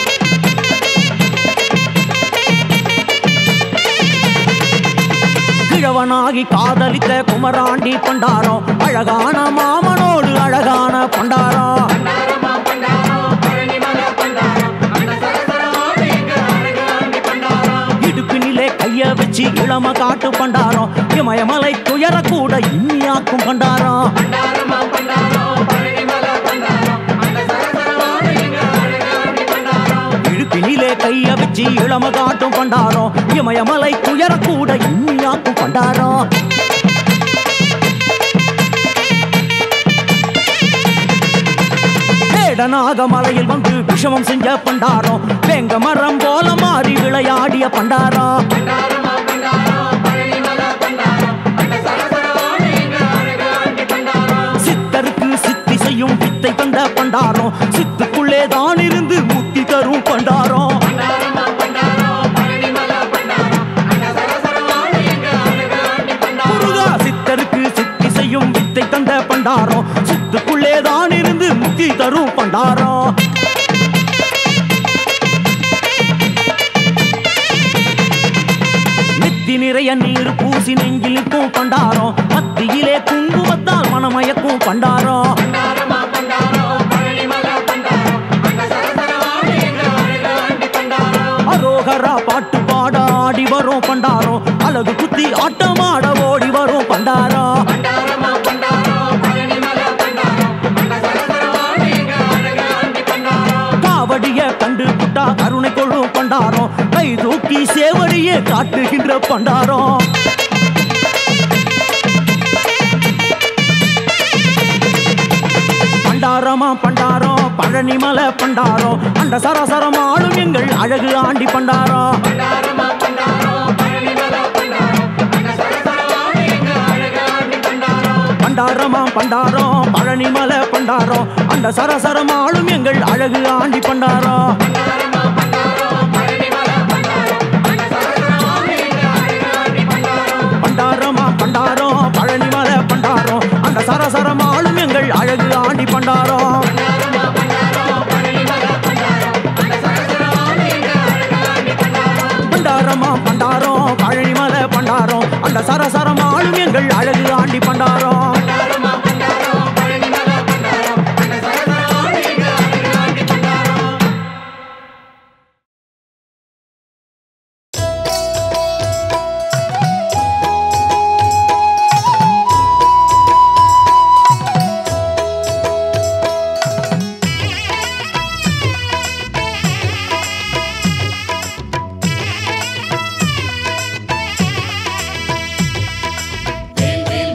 கிழவனாகி காதலித்த குமராண்டி பண்டாரம் அழகான மாமனோடு அழகான பண்டாரம் பண்டாரமா பண்டாரம் பழனிமலை பண்டாரம் அந்த சரசரமான எங்க அழகு ஆண்டி பண்டாரம் இடுப்பினிலே கைய வச்சு இளம காட்டு பண்டாரம் இமயமலை துயர கூட இனியாக்கும் பண்டாரம் பண்டாரமா பண்டாரம் பழனிமலை பண்டாரம் அந்த சரசரமான எங்க அழகு ஆண்டி பண்டாரம் இடுப்பினிலே கைய வச்சு இளம காட்டும் பண்டாரம் இமயமலை துயர கூட இனியாக்கும் பண்டாரம் வேடனாக மலையில் வந்து விஷமம் செஞ்ச பண்டாரம் வேங்க மரம் போல மாறி விளையாடிய பண்டாரம் பண்டாரமா பண்டாரம் பழனிமலை பண்டாரம் அந்த சரசரமான எங்க அழகு ஆண்டி பண்டாரம் சித்தருக்கு சித்தி செய்யும் வித்தை தந்த பண்டாரம் சித்துக்குள்ளே தான் இருந்து முத்தி தரும் பண்டாரம் பண்டாரமா பண்டாரம் பழனிமலை பண்டாரம் அந்த சரசரமான எங்க அழகு ஆண்டி பண்டாரம் முருகா சித்தருக்கு சித்தி செய்யும் வித்தை தந்த பண்டாரம் சித்துக்குள்ளே தான் இருந்து முத்தி தரும் பண்டாரம் நெத்தி நிறைய நீர் பூசி நெஞ்சில் நிற்கும் பண்டாரம் மத்தியிலே குங்குமத்தால் மனமயக்கும் பண்டாரம் பண்டாரமா பண்டாரம் பழனிமலை பண்டாரம் அந்த சரசரமான எங்க அழகு ஆண்டி பண்டாரம் அரோகரா பாட்டு பாட ஆடி வரும் பண்டாரம் அழகு குத்தி ஆட்டமாட ஓடி வரும் பண்டாரம் பண்டாரமா பண்டாரம் பழனிமலை பண்டாரம் அந்த சரசரமான எங்க அழகு ஆண்டி பண்டாரம் காவடிய கண்டு புட்டா கருணை கொள்ளும் பண்டாரம் கை தூக்கி சேவடியே காட்டுகின்ற பண்டாரம் பண்டாரமா பண்டாரம் பழனிமலை பண்டாரம் அந்த சரசரம் ஆளும் எங்கள் அழகு ஆண்டி பண்டாரம் பண்டாரமா பண்டாரம் பழனிமலை பண்டாரம் அந்த சரசரமான எங்க அழகு ஆண்டி பண்டாரம் பண்டாரமா பண்டாரம் பழனிமலை பண்டாரம் அந்த சரசரம் ஆளும் எங்கள் அழகு ஆண்டி பண்டாரம் பண்டாரமா பண்டாரம் பழனிமலை பண்டாரம் அந்த சரசரமான எங்க அழகு ஆண்டி பண்டாரம் பண்டாரமா பண்டாரம் பழனிமலை பண்டாரம் அந்த சரசரம் ஆளும் எங்கள் அழகு ஆண்டி பண்டாரம் பண்டாரமா பண்டாரம் அண்ட சரசரம் ஆளும் எங்கள் அழகு ஆண்டி பண்டாரம் பண்டாரமா பண்டாரம் பழனி மலை பண்டாரம் அண்ட சரசரவாணி எங்க அழகு ஆண்டி பண்டாரம் வேல் வேல்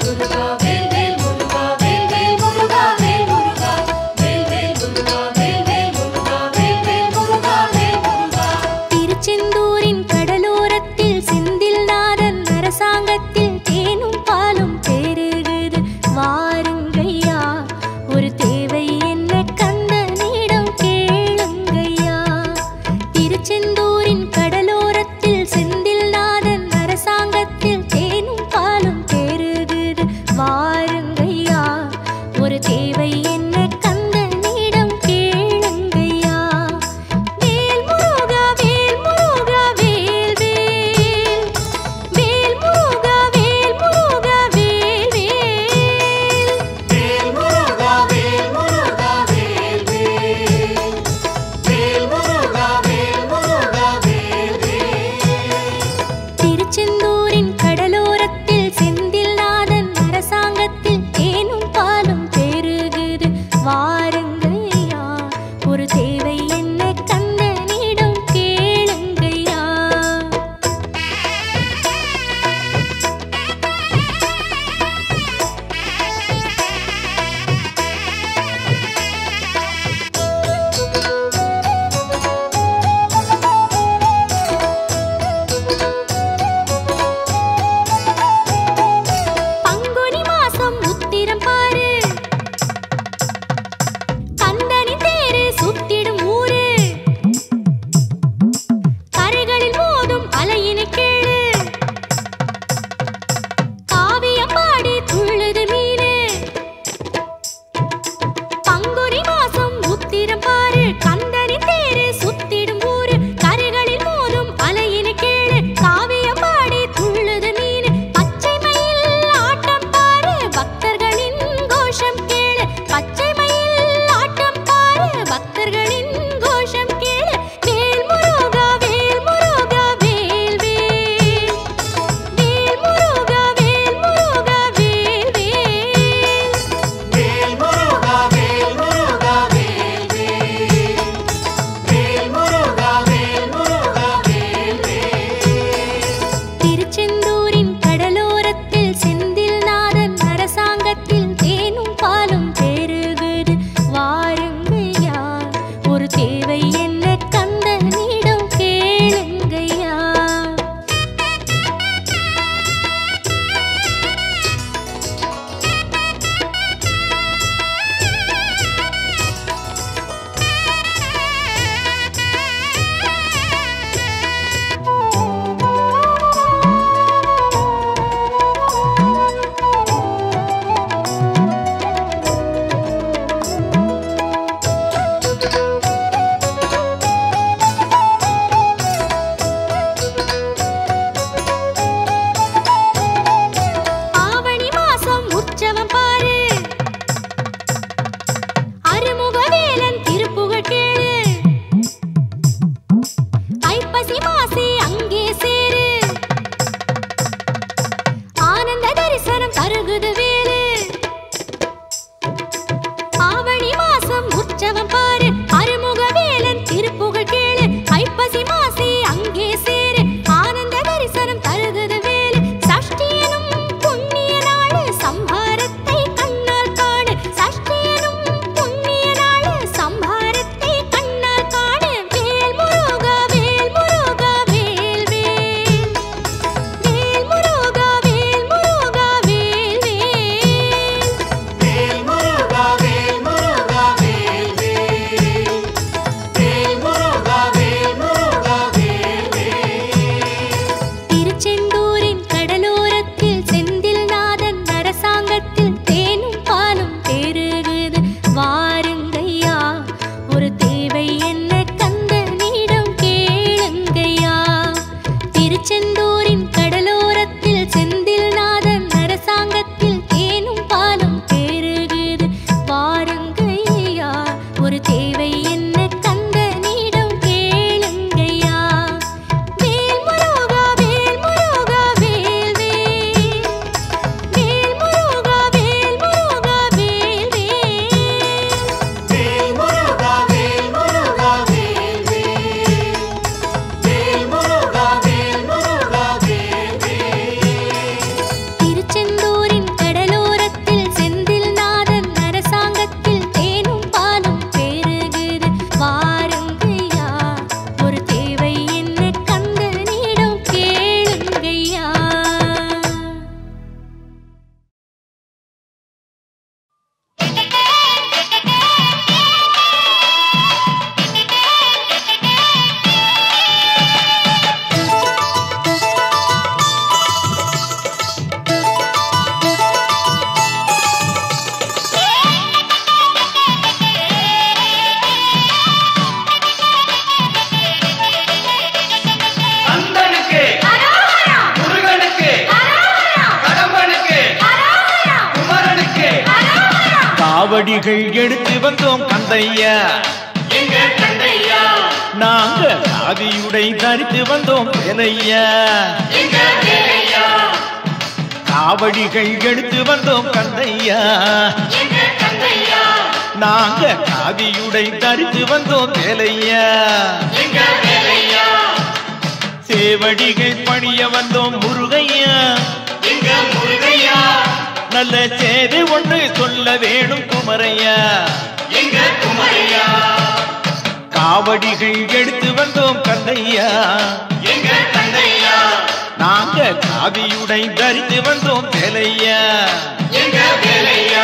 காவடிகள் எடுத்து வந்தோம் கந்தையா எங்க கந்தையா நாங்க காவியுடை தரித்து வந்தோம் வேலையா எங்க வேலையா காவடிகள் எடுத்து வந்தோம் கந்தையா எங்க கந்தையா நாங்க காவியுடை தரித்து வந்தோம் வேலையா எங்க வேலையா சேவடிகள் பணிய வந்தோம் முருகையா எங்க முருகையா நல்ல சேதி ஒன்று சொல்ல வேணும் குமரையா எங்க குமரையா காவடிகள் எடுத்து வந்தோம் கந்தையா எங்க கந்தையா நாங்க காவியுடை தரித்து வந்தோம் வேலையா எங்க வேலையா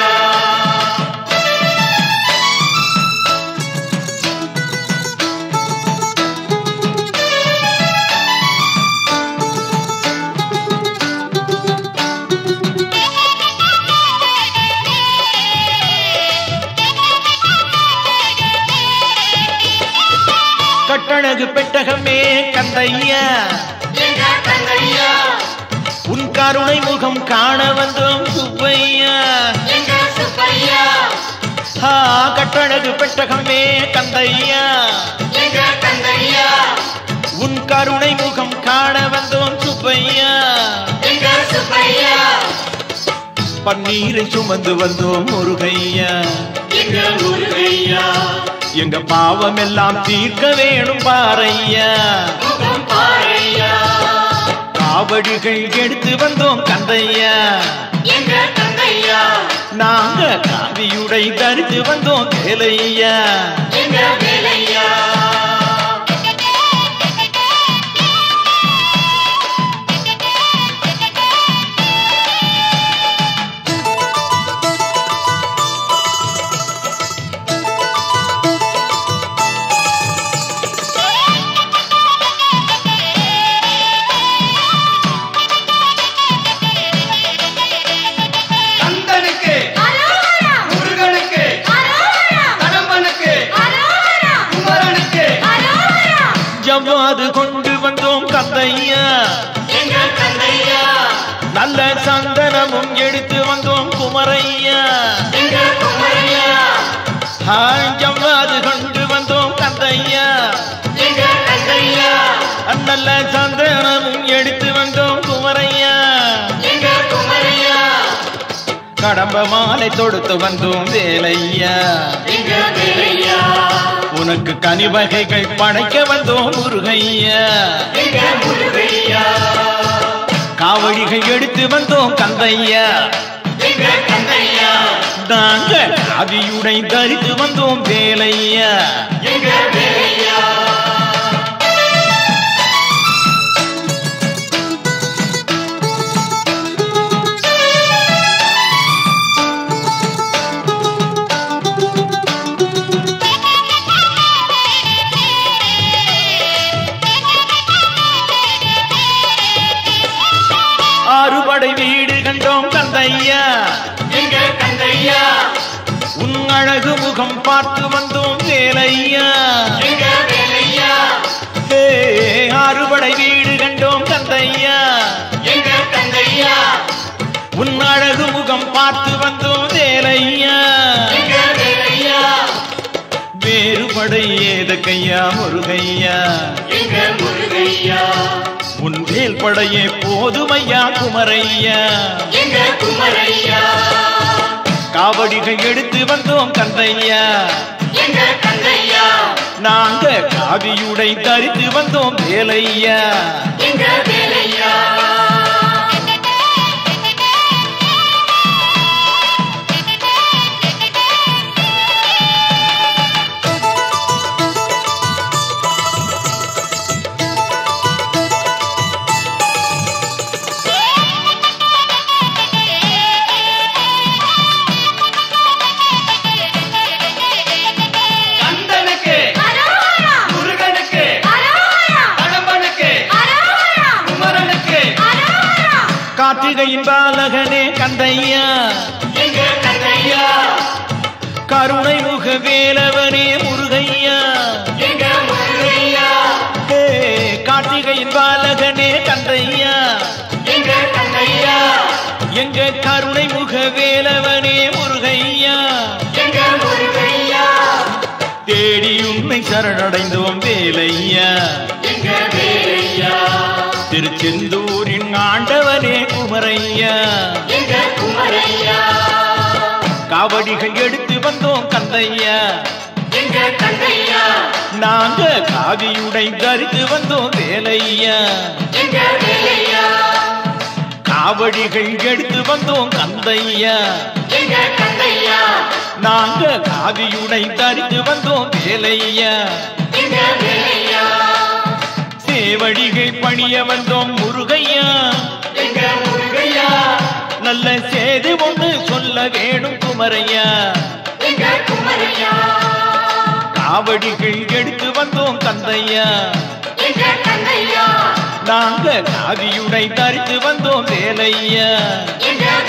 கட்டழகு பெட்டகமே கந்தையா எங்க கந்தையா உன் கருணை முகம் காண வந்தோம் சுப்பையா எங்க சுப்பையா ஆ, கட்டழகு பெட்டகமே கந்தையா எங்க கந்தையா உன் கருணை முகம் காண வந்தோம் சுப்பையா எங்க சுப்பையா பன்னீரை சுமந்து வந்தோம் முருகையா எங்க முருகையா எங்க பாவம் எல்லாம் தீர்க்க வேணும் பாறையா முகம் பாறையா காவடிகள் எடுத்து வந்தோம் கந்தையா எங்க கந்தையா நாங்க காவியுடை தரித்து வந்தோம் வேலையா எங்க வேலையா கந்தனுக்கு முருகனுக்கு கடம்பனுக்கு குமரனுக்கு ஜவ்வாது கொண்டு வந்தோம் கந்தையா எங்க கந்தையா நல்ல சந்தனமும் எடுத்து வந்தோம் குமரையா எங்க குமரையா ஆ, ஜவ்வாது கொண்டு வந்தோம் கந்தையா எங்க கந்தையா நல்ல சந்தனமும் எடுத்து வந்தோம் குமரையா எங்க குமரையா கடம்ப மாலை தொடுத்து வந்தோம் வேலையா எங்க வேலையா உனக்கு கனிவகைகள் படைக்க வந்தோம் முருகையா எங்க முருகையா காவடிகள் எடுத்து வந்தோம் கந்தையா எங்க கந்தையா நாங்க காவியுடை தரித்து வந்தோம் வேலையா எங்க வேலையா ஆறுபடை வீடு கண்டோம் கந்தையா எங்க கந்தையா உன் அழகு முகம் பார்த்து வந்தோம் வேலையா எங்க வேலையா ஏ, ஆறுபடை வீடு கண்டோம் கந்தையா எங்க கந்தையா உன் அழகு முகம் பார்த்து வந்தோம் வேலையா எங்க வேலையா வேறுபடை ஏதக்கையா முருகையா எங்க முருகையா உன் வேல் படையே போதுமையா குமரையா எங்க குமரையா காவடிகள் எடுத்து வந்தோம் கந்தையா எங்க கந்தையா நாங்க காவியுடை தரித்து வந்தோம் வேலையா எங்க வேலையா கந்தனுக்கு முருகனுக்கு கடம்பனுக்கு குமரனுக்கு கார்த்திகையின் பாலகனே கந்தையா எங்க கந்தையா கருணை முக வேலவனே முருகையா எங்க முருகையா ஏ, கார்த்திகையின் பாலகனே கந்தையா எங்க கந்தையா எங்க கருணை முக வேலவனே முருகையா எங்க முருகையா தேடி உண்மை சரணடைந்தோம் வேலையா எங்க வேலையா திருச்செந்தூரின் ஆண்டவனே குமரையா எங்க குமரையா காவடிகள் எடுத்து வந்தோம் கந்தையா எங்க கண்ணையா நாங்க காவியுடை தரித்து வந்தோம் வேலையா எங்க வேலையா காவடிகள் எடுத்து வந்தோம் கந்தையா எங்க கண்ணையா நாங்க காவியுடை தரித்து வந்தோம் வேலையா எங்க வேலையா சேவடிகள் பணிய வந்தோம் முருகையா எங்க முருகையா நல்ல சேது ஒன்று சொல்ல வேணும் குமரையா எங்க குமரையா காவடிகள் எடுத்து வந்தோம் கந்தையா எங்க கண்ணையா நாங்க காவியுடை தரித்து வந்தோம் வேலையா எங்க